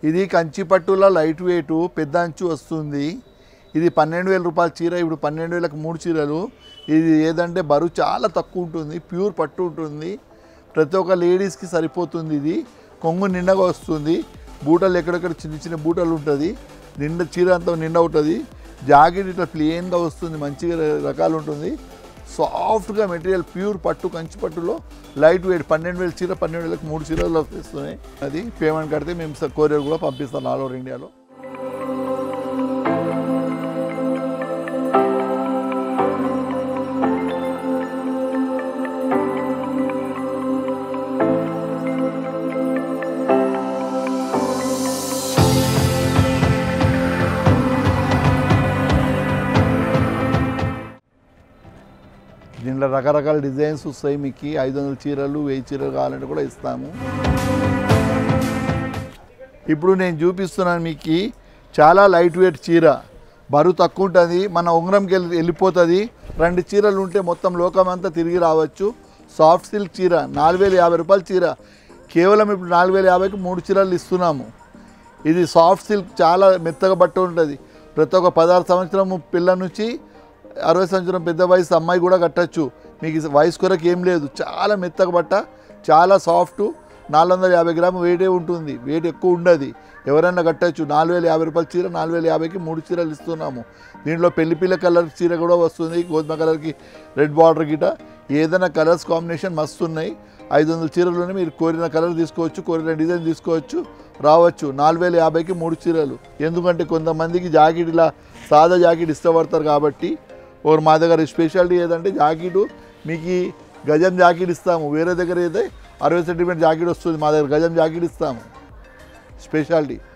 ఇది కంచి పట్టులో light weight పెద్ద అంచు వస్తుంది ఇది పన్నెండు వేల రూపాయల చీర ఇప్పుడు పన్నెండు వేలకు మూడు చీరలు ఇది ఏదంటే బరువు చాలా తక్కువ ఉంటుంది ప్యూర్ పట్టు ఉంటుంది ప్రతి ఒక్క లేడీస్కి సరిపోతుంది ఇది కొంగు నిండగా వస్తుంది బూటలు ఎక్కడెక్కడ చిన్న చిన్న బూటలు ఉంటుంది నిండా చీర అంతా నిండా ఉంటుంది జాకెట్ ఇట్లా ప్లెయిన్గా వస్తుంది మంచిగా రకాలు ఉంటుంది సాఫ్ట్గా మెటీరియల్ ప్యూర్ పట్టు కంచి పట్టులో లైట్ వెయిట్ పన్నెండు వేల చీర పన్నెండు వేలకు మూడు చీరలు వస్తున్నాయి అది పేమెంట్ కడితే మేము కొరియర్ కూడా పంపిస్తాం ఆల్ ఓవర్ ఇండియాలో దీంట్లో రకరకాల డిజైన్స్ వస్తాయి మీకు ఐదు వందల చీరలు వెయ్యి చీరలు కావాలంటే కూడా ఇస్తాము ఇప్పుడు నేను చూపిస్తున్నాను మీకు చాలా లైట్ వెయిట్ చీర బరువు తక్కువ ఉంటుంది మన ఉంగరంకి వెళ్ళి వెళ్ళిపోతుంది రెండు చీరలు ఉంటే మొత్తం లోకం అంతా తిరిగి రావచ్చు సాఫ్ట్ సిల్క్ చీర నాలుగు వేల యాభై రూపాయల చీర కేవలం ఇప్పుడు నాలుగు వేల యాభైకి మూడు చీరలు ఇస్తున్నాము ఇది సాఫ్ట్ సిల్క్ చాలా మెత్తగా బట్ట ఉంటుంది ప్రతి ఒక్క పదహారు సంవత్సరం పిల్ల నుంచి అరవై సంవత్సరం పెద్ద వయసు అమ్మాయి కూడా కట్టచ్చు మీకు ఈ వయసు కొరకు ఏం లేదు చాలా మెత్తగా బట్ట చాలా సాఫ్ట్ నాలుగు వందల యాభై గ్రాము వెయిటే ఉంటుంది వెయిట్ ఎక్కువ ఉండదు ఎవరైనా కట్టచ్చు నాలుగు వేల యాభై రూపాయల చీర నాలుగు వేల యాభైకి మూడు చీరలు ఇస్తున్నాము దీంట్లో పెళ్లి పిల్ల కలర్ చీర కూడా వస్తుంది గోధుమ కలర్కి రెడ్ బార్డర్ గిట ఏదైనా కలర్స్ కాంబినేషన్ మస్తు ఉన్నాయి ఐదు వందల చీరలోనే మీరు కోరిన కలర్ తీసుకోవచ్చు కోరిన డిజైన్ తీసుకోవచ్చు రావచ్చు నాలుగు వేల యాభైకి మూడు చీరలు ఎందుకంటే కొంతమందికి జాకెట్ ఇలా సాదా జాకెట్ ఇష్టపడతారు కాబట్టి ఓర్ మా దగ్గర స్పెషాలిటీ ఏదంటే జాకెట్ మీకు ఈ గజం జాకెట్ ఇస్తాము వేరే దగ్గర అయితే అరవై సెంటీమీటర్ జాకెట్ వస్తుంది మా దగ్గర గజం జాకెట్ ఇస్తాము స్పెషాలిటీ